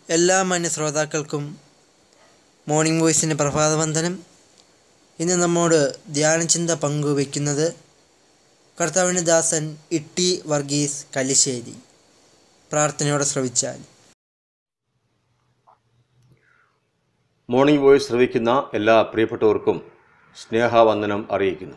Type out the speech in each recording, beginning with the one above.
എല്ലാ മാന്യ ശ്രോതാക്കൾക്കും മോർണിംഗ് വോയിസിൻ്റെ പ്രഭാതവന്ദനം ഇന്ന് നമ്മോട് ധ്യാനചിന്ത പങ്കുവയ്ക്കുന്നത് കർത്താവിൻ്റെ ദാസൻ ഇട്ടി വർഗീസ് കല്ലിശ്ശേരി പ്രാർത്ഥനയോടെ ശ്രവിച്ചാൽ മോർണിംഗ് വോയിസ് ശ്രവിക്കുന്ന എല്ലാ പ്രിയപ്പെട്ടവർക്കും സ്നേഹവന്ദനം അറിയിക്കുന്നു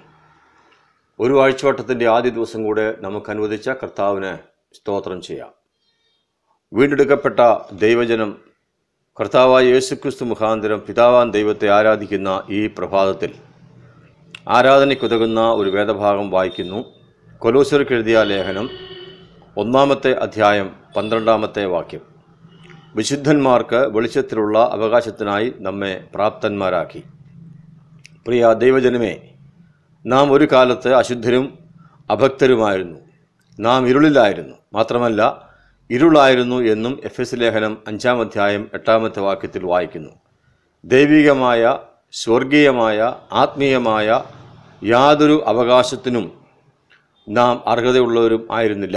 ഒരു ആഴ്ചവട്ടത്തിൻ്റെ ആദ്യ ദിവസം കൂടെ നമുക്ക് അനുവദിച്ച കർത്താവിന് സ്തോത്രം ചെയ്യാം വീണ്ടെടുക്കപ്പെട്ട ദൈവജനം കർത്താവായ യേശുക്രിസ്തു മുഖാന്തരം പിതാവാൻ ദൈവത്തെ ആരാധിക്കുന്ന ഈ പ്രഭാതത്തിൽ ആരാധനയ്ക്കുതകുന്ന ഒരു വേദഭാഗം വായിക്കുന്നു കൊലോസർക്ക് എഴുതിയ ലേഖനം ഒന്നാമത്തെ അധ്യായം പന്ത്രണ്ടാമത്തെ വാക്യം വിശുദ്ധന്മാർക്ക് വെളിച്ചത്തിലുള്ള അവകാശത്തിനായി നമ്മെ പ്രാപ്തന്മാരാക്കി പ്രിയ ദൈവജനമേ നാം ഒരു കാലത്ത് അശുദ്ധരും അഭക്തരുമായിരുന്നു നാം ഇരുളിലായിരുന്നു മാത്രമല്ല ഇരുളായിരുന്നു എന്നും എഫ് എസ് ലേഖനം അഞ്ചാം അധ്യായം എട്ടാമത്തെ വാക്യത്തിൽ വായിക്കുന്നു ദൈവികമായ സ്വർഗീയമായ ആത്മീയമായ യാതൊരു അവകാശത്തിനും നാം അർഹതയുള്ളവരും ആയിരുന്നില്ല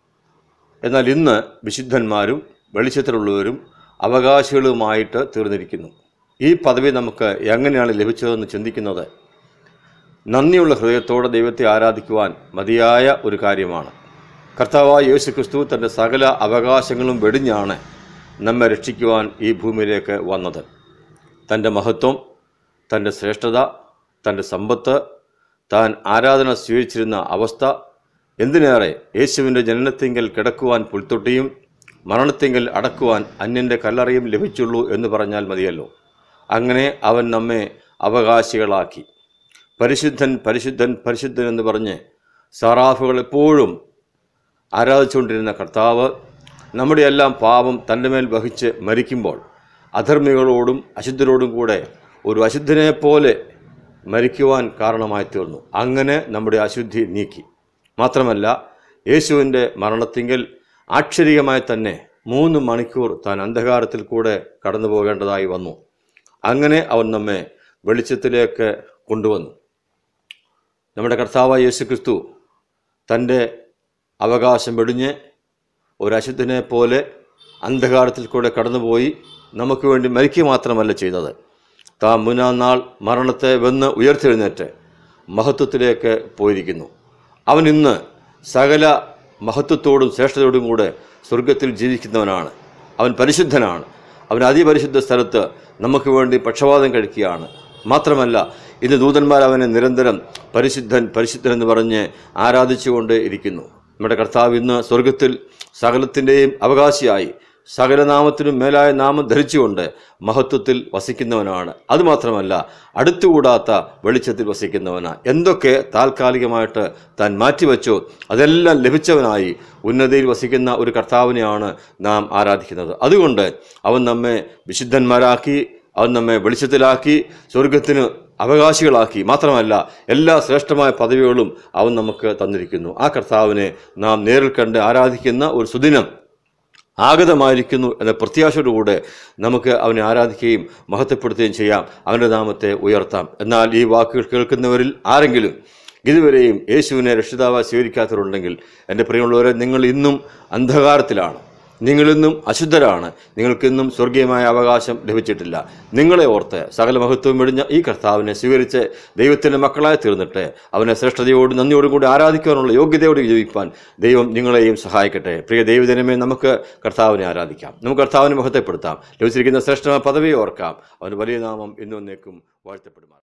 എന്നാൽ ഇന്ന് വിശുദ്ധന്മാരും വെളിച്ചത്തിലുള്ളവരും അവകാശികളുമായിട്ട് തീർന്നിരിക്കുന്നു ഈ പദവി നമുക്ക് എങ്ങനെയാണ് ലഭിച്ചതെന്ന് ചിന്തിക്കുന്നത് നന്ദിയുള്ള ഹൃദയത്തോടെ ദൈവത്തെ ആരാധിക്കുവാൻ മതിയായ ഒരു കാര്യമാണ് കർത്താവായ യേശു ക്രിസ്തു തൻ്റെ സകല അവകാശങ്ങളും വെടിഞ്ഞാണ് നമ്മെ രക്ഷിക്കുവാൻ ഈ ഭൂമിയിലേക്ക് വന്നത് തൻ്റെ മഹത്വം തൻ്റെ ശ്രേഷ്ഠത തൻ്റെ സമ്പത്ത് താൻ ആരാധന സ്വീകരിച്ചിരുന്ന അവസ്ഥ എന്തിനേറെ യേശുവിൻ്റെ ജനനത്തിങ്കൽ കിടക്കുവാൻ പുൽത്തൊട്ടിയും മരണത്തിങ്കൽ അടക്കുവാൻ അന്യൻ്റെ കല്ലറയും ലഭിച്ചുള്ളൂ എന്ന് പറഞ്ഞാൽ മതിയല്ലോ അങ്ങനെ അവൻ നമ്മെ അവകാശികളാക്കി പരിശുദ്ധൻ പരിശുദ്ധൻ പരിശുദ്ധൻ എന്ന് പറഞ്ഞ് സറാഫുകൾ എപ്പോഴും ആരാധിച്ചുകൊണ്ടിരുന്ന കർത്താവ് നമ്മുടെ എല്ലാം പാപം തൻ്റെ മേൽ വഹിച്ച് മരിക്കുമ്പോൾ അധർമ്മികളോടും അശുദ്ധരോടും കൂടെ ഒരു അശുദ്ധനെ പോലെ മരിക്കുവാൻ കാരണമായി തീർന്നു അങ്ങനെ നമ്മുടെ അശുദ്ധി നീക്കി മാത്രമല്ല യേശുവിൻ്റെ മരണത്തിങ്കൽ ആക്ഷരികമായി തന്നെ മൂന്ന് മണിക്കൂർ താൻ അന്ധകാരത്തിൽ കൂടെ കടന്നു പോകേണ്ടതായി വന്നു അങ്ങനെ അവൻ നമ്മെ വെളിച്ചത്തിലേക്ക് കൊണ്ടുവന്നു നമ്മുടെ കർത്താവായ യേശു ക്രിസ്തു തൻ്റെ അവകാശം വെടിഞ്ഞ് ഒരു അശുദ്ധനെ പോലെ അന്ധകാരത്തിൽ കൂടെ കടന്നുപോയി നമുക്ക് വേണ്ടി മരിക്കുക മാത്രമല്ല ചെയ്തത് താൻ മുന്നാം നാൾ മരണത്തെ വെന്ന് ഉയർത്തെഴുന്നേറ്റ് മഹത്വത്തിലേക്ക് പോയിരിക്കുന്നു അവൻ ഇന്ന് സകല മഹത്വത്തോടും ശ്രേഷ്ഠതയോടും കൂടെ സ്വർഗത്തിൽ ജീവിക്കുന്നവനാണ് അവൻ പരിശുദ്ധനാണ് അവൻ അതിപരിശുദ്ധ സ്ഥലത്ത് നമുക്ക് വേണ്ടി പക്ഷപാതം കഴിക്കുകയാണ് മാത്രമല്ല ഇന്ന് ദൂതന്മാർ അവനെ നിരന്തരം പരിശുദ്ധൻ പരിശുദ്ധൻ എന്ന് പറഞ്ഞ് ആരാധിച്ചുകൊണ്ട് ഇരിക്കുന്നു നമ്മുടെ കർത്താവ് ഇന്ന് സ്വർഗത്തിൽ സകലത്തിൻ്റെയും അവകാശിയായി സകല നാമത്തിനും മേലായ നാമം ധരിച്ചുകൊണ്ട് മഹത്വത്തിൽ വസിക്കുന്നവനാണ് അതുമാത്രമല്ല അടുത്തുകൂടാത്ത വെളിച്ചത്തിൽ വസിക്കുന്നവനാണ് എന്തൊക്കെ താൽക്കാലികമായിട്ട് താൻ മാറ്റിവെച്ചോ അതെല്ലാം ലഭിച്ചവനായി ഉന്നതിയിൽ വസിക്കുന്ന ഒരു കർത്താവിനെയാണ് നാം ആരാധിക്കുന്നത് അതുകൊണ്ട് അവൻ നമ്മെ വിശുദ്ധന്മാരാക്കി അവൻ നമ്മെ വെളിച്ചത്തിലാക്കി സ്വർഗത്തിന് അവകാശികളാക്കി മാത്രമല്ല എല്ലാ ശ്രേഷ്ഠമായ പദവികളും അവൻ നമുക്ക് തന്നിരിക്കുന്നു ആ കർത്താവിനെ നാം നേരിൽ കണ്ട് ആരാധിക്കുന്ന ഒരു സുദിനം ആഗതമായിരിക്കുന്നു എന്ന പ്രത്യാശയോടുകൂടെ നമുക്ക് അവനെ ആരാധിക്കുകയും മഹത്വപ്പെടുത്തുകയും ചെയ്യാം അവൻ്റെ നാമത്തെ ഉയർത്താം എന്നാൽ ഈ വാക്കുകൾ കേൾക്കുന്നവരിൽ ആരെങ്കിലും ഇതുവരെയും യേശുവിനെ രക്ഷിതാവായി സ്വീകരിക്കാത്തവരുണ്ടെങ്കിൽ എൻ്റെ പ്രിയമുള്ളവരെ നിങ്ങൾ ഇന്നും അന്ധകാരത്തിലാണ് നിങ്ങളിന്നും അശുദ്ധരാണ് നിങ്ങൾക്കിന്നും സ്വർഗീയമായ അവകാശം ലഭിച്ചിട്ടില്ല നിങ്ങളെ ഓർത്ത് സകല മഹത്വം വെടിഞ്ഞ ഈ കർത്താവിനെ സ്വീകരിച്ച് ദൈവത്തിൻ്റെ മക്കളായി തീർന്നിട്ട് അവനെ ശ്രേഷ്ഠതയോടും നന്ദിയോടും കൂടി ആരാധിക്കുവാനുള്ള യോഗ്യതയോട് ജീവിപ്പാൻ ദൈവം നിങ്ങളെയും സഹായിക്കട്ടെ പ്രിയ ദൈവജനമേ നമുക്ക് കർത്താവിനെ ആരാധിക്കാം നമുക്ക് കർത്താവിനെ മഹത്വപ്പെടുത്താം ലഭിച്ചിരിക്കുന്ന ശ്രേഷ്ഠമായ പദവിയെ ഓർക്കാം അവന് വലിയ നാമം ഇന്നും എന്നേക്കും വാഴ്ത്തപ്പെടുമാർ